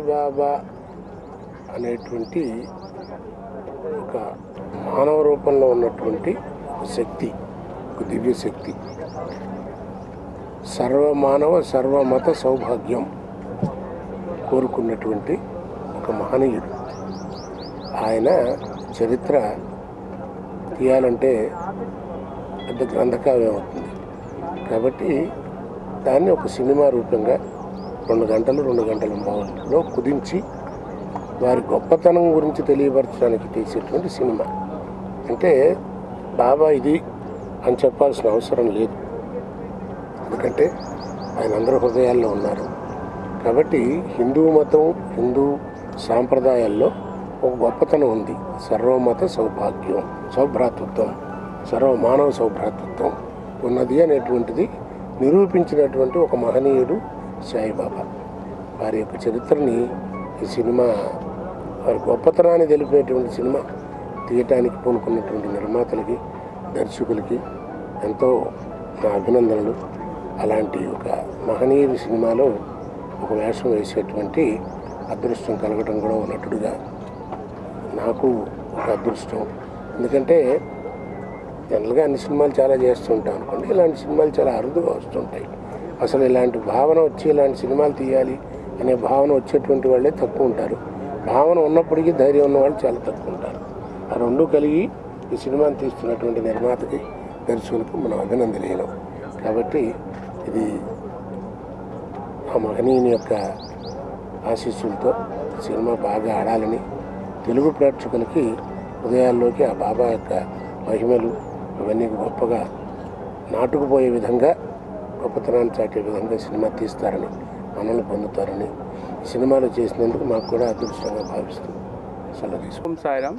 సాయిబాబా అనేటువంటి ఒక మానవ రూపంలో ఉన్నటువంటి ఒక శక్తి ఒక దివ్య శక్తి సర్వమానవ సర్వమత సౌభాగ్యం కోరుకున్నటువంటి ఒక మహనీయుడు ఆయన చరిత్ర తీయాలంటే పెద్ద గ్రంథకావ్యం అవుతుంది కాబట్టి దాన్ని ఒక సినిమా రూపంగా రెండు గంటలు రెండు గంటల భావంలో కుదించి వారి గొప్పతనం గురించి తెలియపరచడానికి తీసేటువంటి సినిమా అంటే బాబా ఇది అని చెప్పాల్సిన అవసరం లేదు ఎందుకంటే ఆయన అందరి హృదయాల్లో ఉన్నారు కాబట్టి హిందూ మతం హిందూ సాంప్రదాయాల్లో ఒక గొప్పతనం ఉంది సర్వమత సౌభాగ్యం సౌభ్రాతృత్వం సర్వ మానవ సౌభ్రాతృత్వం ఉన్నది అనేటువంటిది నిరూపించినటువంటి ఒక మహనీయుడు సాయిబాబా వారి యొక్క చరిత్రని ఈ సినిమా వారి గొప్పతనాన్ని తెలిపేటువంటి సినిమా తీయటానికి పూనుకున్నటువంటి నిర్మాతలకి దర్శకులకి ఎంతో నా అభినందనలు అలాంటి ఒక మహనీయుడి సినిమాలో ఒక వేషం వేసేటువంటి అదృష్టం కలగటం కూడా ఒక నటుడుగా నాకు ఒక అదృష్టం ఎందుకంటే జనరల్గా అన్ని సినిమాలు చాలా చేస్తూ ఉంటాం అనుకోండి ఇలాంటి సినిమాలు చాలా అరుదుగా వస్తుంటాయి అసలు ఇలాంటి భావన వచ్చి ఇలాంటి సినిమాలు తీయాలి అనే భావన వచ్చేటువంటి వాళ్ళే తక్కువ ఉంటారు భావన ఉన్నప్పటికీ ధైర్యం ఉన్న వాళ్ళు చాలా తక్కువ ఉంటారు ఆ రెండు కలిగి ఈ సినిమాని తీస్తున్నటువంటి నిర్మాతకి దర్శకులకు మనం అభినందనీయం కాబట్టి ఇది ఆ మహనీయుని యొక్క ఆశీస్సులతో సినిమా బాగా ఆడాలని తెలుగు ప్రేక్షకులకి హృదయాల్లోకి ఆ బాబా యొక్క మహిమలు ఇవన్నీ గొప్పగా నాటుకుపోయే విధంగా గొప్పతనాన్ని చాటే విధంగా సినిమా తీస్తారని మనల్ని పొందుతారని ఈ సినిమాలో చేసినందుకు మాకు కూడా అదృష్టంగా భావిస్తుంది సెలవు తీసుకుంటాం. ఓం సాయిరామ్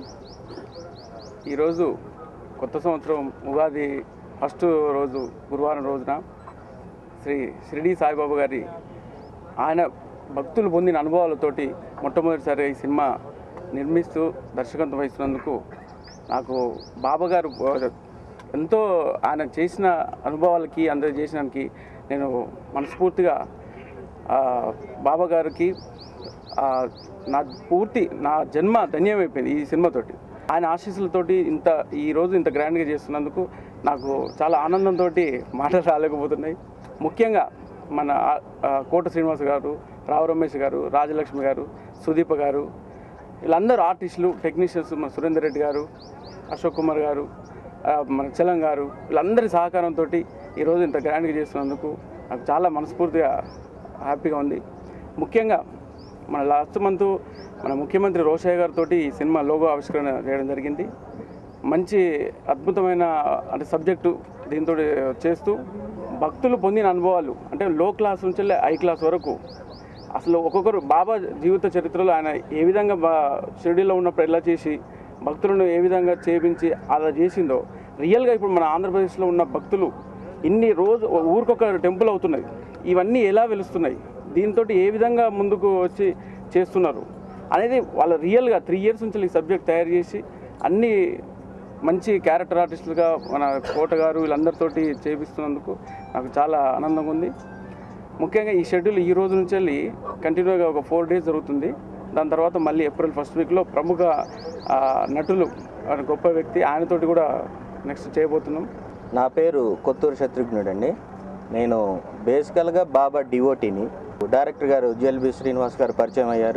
ఈరోజు కొత్త సంవత్సరం ఉగాది ఫస్ట్ రోజు గురువారం రోజున శ్రీ షిరిడి సాయిబాబా గారి ఆయన భక్తులు పొందిన అనుభవాలతోటి మొట్టమొదటిసారి ఈ సినిమా నిర్మిస్తూ దర్శకత్వం వహిస్తున్నందుకు నాకు బాబా గారు ఎంతో ఆయన చేసిన అనుభవాలకి అందరు చేసినానికి నేను మనస్ఫూర్తిగా ఆ, బాబా గారికి ఆ, నా పూర్తి నా జన్మ ధన్యమైపోయింది ఈ సినిమాతోటి ఆయన ఆశీస్సులతోటి ఇంత ఈ రోజు ఇంత గ్రాండ్గా చేస్తున్నందుకు నాకు చాలా ఆనందంతో మాటలు రాలేకపోతున్నాయి ముఖ్యంగా మన ఆ, ఆ, కోట శ్రీనివాస్ గారు రావు రమేష్ గారు రాజలక్ష్మి గారు సుదీప గారు వీళ్ళందరూ ఆర్టిస్టులు టెక్నీషియన్స్ మన సురేందర్ రెడ్డి గారు అశోక్ కుమార్ గారు ఆ, మన చలం గారు వీళ్ళందరి సహకారంతో ఈరోజు ఇంత గ్రాండ్గా చేస్తున్నందుకు నాకు చాలా మనస్ఫూర్తిగా హ్యాపీగా ఉంది ముఖ్యంగా మన లాస్ట్ మంత్ మన ముఖ్యమంత్రి రోషయ్య గారితో ఈ సినిమా లోగో ఆవిష్కరణ చేయడం జరిగింది మంచి అద్భుతమైన అంటే సబ్జెక్టు దీంతో చేస్తూ భక్తులు పొందిన అనుభవాలు అంటే లో క్లాస్ నుంచి వెళ్ళి హై క్లాస్ వరకు అసలు ఒక్కొక్కరు బాబా జీవిత చరిత్రలో ఆయన ఏ విధంగా బా షిరిడీలో ఉన్నప్పుడు ఎలా చేసి భక్తులను ఏ విధంగా చేపించి అలా చేసిందో రియల్గా ఇప్పుడు మన ఆంధ్రప్రదేశ్లో ఉన్న భక్తులు ఇన్ని రోజు ఊరికొక టెంపుల్ అవుతున్నాయి ఇవన్నీ ఎలా వెలుస్తున్నాయి దీంతో ఏ విధంగా ముందుకు వచ్చి చేస్తున్నారు అనేది వాళ్ళ రియల్గా త్రీ ఇయర్స్ నుంచి ఈ సబ్జెక్ట్ తయారు చేసి అన్ని మంచి క్యారెక్టర్ ఆర్టిస్టులుగా మన కోట గారు వీళ్ళందరితోటి చేపిస్తున్నందుకు నాకు చాలా ఆనందంగా ఉంది ముఖ్యంగా ఈ షెడ్యూల్ ఈ రోజు నుంచి వెళ్ళి కంటిన్యూగా ఒక ఫోర్ డేస్ జరుగుతుంది దాని తర్వాత మళ్ళీ ఏప్రిల్ ఫస్ట్ వీక్లో ప్రముఖ ఆ, నటులు ఆయన గొప్ప వ్యక్తి ఆయనతోటి కూడా నెక్స్ట్ చేయబోతున్నాం నా పేరు కొత్తూరు శత్రుఘ్నుడు అండి నేను బేసికల్గా బాబా డివోటీని డైరెక్టర్ గారు జిఎల్బి శ్రీనివాస్ గారు పరిచయం అయ్యారు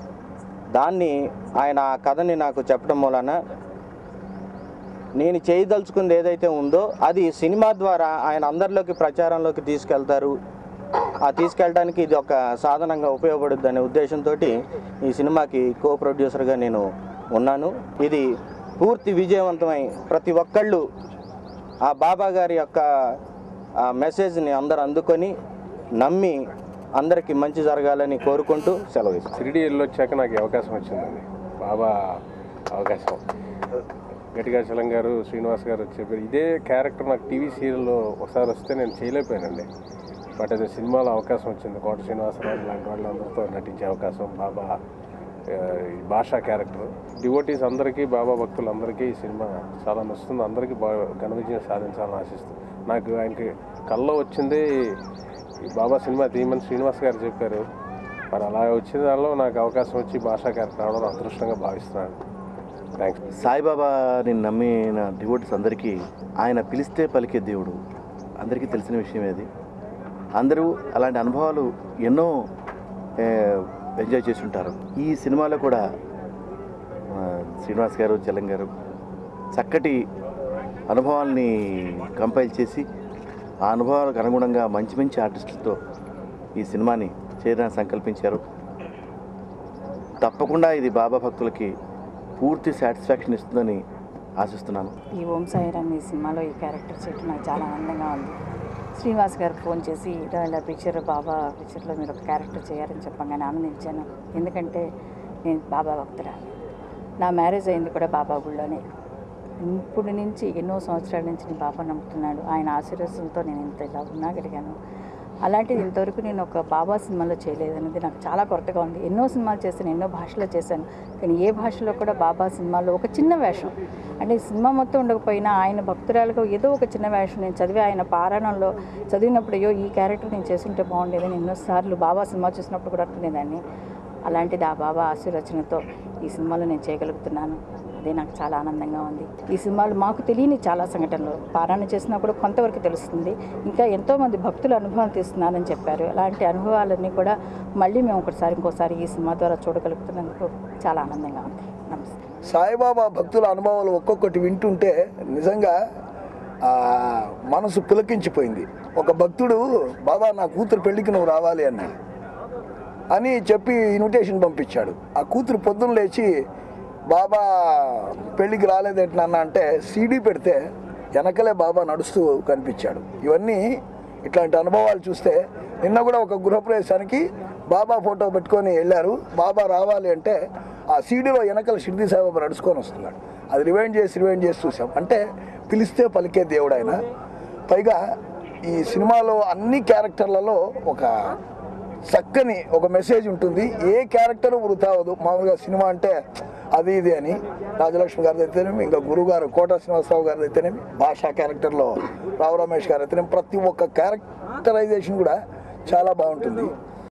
దాన్ని ఆయన ఆ కథని నాకు చెప్పడం మూలన నేను చేయదలుచుకుంది ఏదైతే ఉందో అది సినిమా ద్వారా ఆయన అందరిలోకి ప్రచారంలోకి తీసుకెళ్తారు ఆ తీసుకెళ్ళడానికి ఇది ఒక సాధనంగా ఉపయోగపడుద్ది అనే ఉద్దేశంతో ఈ సినిమాకి కో ప్రొడ్యూసర్గా నేను ఉన్నాను ఇది పూర్తి విజయవంతమై ప్రతి ఒక్కళ్ళు ఆ బాబా గారి యొక్క ఆ మెసేజ్ని అందరు అందుకొని నమ్మి అందరికీ మంచి జరగాలని కోరుకుంటూ సెలవు ఇస్తాను షిరిడి వెళ్ళొచ్చాక నాకు ఈ అవకాశం వచ్చిందండి బాబా అవకాశం గట్టిగా చలం గారు శ్రీనివాస్ గారు చెప్పారు ఇదే క్యారెక్టర్ నాకు టీవీ సీరియల్లో ఒకసారి వస్తే నేను చేయలేకపోయానండి బట్ అది సినిమాలో అవకాశం వచ్చింది కోట శ్రీనివాసరావు లాంటి వాళ్ళందరితో నటించే అవకాశం బాబా ఆ, ఈ భాషా క్యారెక్టర్ డివోటీస్ అందరికీ బాబా భక్తులందరికీ ఈ సినిమా చాలా నచ్చుతుంది అందరికీ బాగా ఘన విజయం సాధించాలని ఆశిస్తుంది నాకు ఆయనకి కల్లో వచ్చింది ఈ బాబా సినిమా తీయమని శ్రీనివాస్ గారు చెప్పారు మరి అలా వచ్చిన దానిలో నాకు అవకాశం వచ్చి భాషా క్యారెక్టర్ రావడం అదృష్టంగా భావిస్తున్నాను థ్యాంక్స్ సాయిబాబాని నమ్మిన డివోటీస్ అందరికీ ఆయన పిలిస్తే పలికే దేవుడు అందరికీ తెలిసిన విషయమే అది అందరూ అలాంటి అనుభవాలు ఎన్నో ఏ, ఎంజాయ్ చేసి ఉంటారు ఈ సినిమాలో కూడా ఆ, శ్రీనివాస్ గారు చలం గారు చక్కటి అనుభవాల్ని కంపైల్ చేసి ఆ అనుభవాలకు అనుగుణంగా మంచి మంచి ఆర్టిస్టులతో ఈ సినిమాని చేయడానికి సంకల్పించారు తప్పకుండా ఇది బాబా భక్తులకి పూర్తి సాటిస్ఫాక్షన్ ఇస్తుందని ఆశిస్తున్నాను ఈ ఓం సాయిరామ్ ఈ సినిమాలో ఈ క్యారెక్టర్ చేయడం నాకు చాలా ఆనందంగా ఉంది శ్రీనివాస్ గారు ఫోన్ చేసి ఇలా ఇలా పిక్చర్ బాబా పిక్చర్లో మీరు ఒక క్యారెక్టర్ చేయాలని చెప్పగానే ఆనందించాను ఎందుకంటే నేను బాబా భక్తురా నా మ్యారేజ్ అయింది కూడా బాబా గుళ్ళోనే ఇప్పుడు నుంచి ఎన్నో సంవత్సరాల నుంచి నేను బాబా నమ్ముతున్నాడు ఆయన ఆశీర్వాదంతో నేను ఇంత ఇలా ఉన్నాగలిగాను అలాంటిది ఇంతవరకు నేను ఒక బాబా సినిమాలో చేయలేదు అనేది నాకు చాలా కొరతగా ఉంది ఎన్నో సినిమాలు చేశాను ఎన్నో భాషలో చేశాను కానీ ఏ భాషలో కూడా బాబా సినిమాలో ఒక చిన్న వేషం అంటే ఈ సినిమా మొత్తం ఉండకపోయినా ఆయన భక్తురాలుగా ఏదో ఒక చిన్న వేషం నేను చదివి ఆయన పారాయణంలో చదివినప్పుడు అయ్యో ఈ క్యారెక్టర్ నేను చేస్తుంటే బాగుండేదని ఎన్నోసార్లు బాబా సినిమా చూసినప్పుడు కూడా అనుకునేదాన్ని అలాంటిది ఆ బాబా ఆశీర్వచనతో ఈ సినిమాలో నేను చేయగలుగుతున్నాను అదే నాకు చాలా ఆనందంగా ఉంది ఈ సినిమాలు మాకు తెలియని చాలా సంఘటనలు పారాయణ చేసినా కూడా కొంతవరకు తెలుస్తుంది ఇంకా ఎంతోమంది భక్తులు అనుభవం తీస్తున్నారని చెప్పారు అలాంటి అనుభవాలన్నీ కూడా మళ్ళీ మేము ఒకసారి ఇంకోసారి ఈ సినిమా ద్వారా చూడగలుగుతున్నందుకు చాలా ఆనందంగా ఉంది నమస్తే సాయిబాబా భక్తుల అనుభవాలు ఒక్కొక్కటి వింటుంటే నిజంగా ఆ, మనసు పులకించిపోయింది ఒక భక్తుడు బాబా నా కూతురు పెళ్ళికి నువ్వు రావాలి అన్నాడు అని చెప్పి ఇన్విటేషన్ పంపించాడు ఆ కూతురు పొద్దున్న లేచి బాబా పెళ్ళికి రాలేదేంటి నాన్న అంటే సీడీ పెడితే వెనకలే బాబా నడుస్తూ కనిపించాడు ఇవన్నీ ఇట్లాంటి అనుభవాలు చూస్తే నిన్న కూడా ఒక గృహప్రవేశానికి బాబా ఫోటో పెట్టుకొని వెళ్ళారు బాబా రావాలి అంటే ఆ సీడీలో వెనకల షిర్దీ సాయిబాబా నడుచుకొని వస్తున్నాడు అది రివైండ్ చేసి రివైండ్ చేసి చూసాం అంటే పిలిస్తే పలికే దేవుడు ఆయన పైగా ఈ సినిమాలో అన్ని క్యారెక్టర్లలో ఒక చక్కని ఒక మెసేజ్ ఉంటుంది ఏ క్యారెక్టర్ వృధా అవ్వదు మామూలుగా సినిమా అంటే అది ఇది అని రాజలక్ష్మి గారిది అయితేనేమి ఇంకా గురువు గారు కోట శ్రీనివాసరావు గారిది అయితేనేమి భాషా క్యారెక్టర్లో రావు రమేష్ గారు అయితేనేమి ప్రతి ఒక్క క్యారెక్టరైజేషన్ కూడా చాలా బాగుంటుంది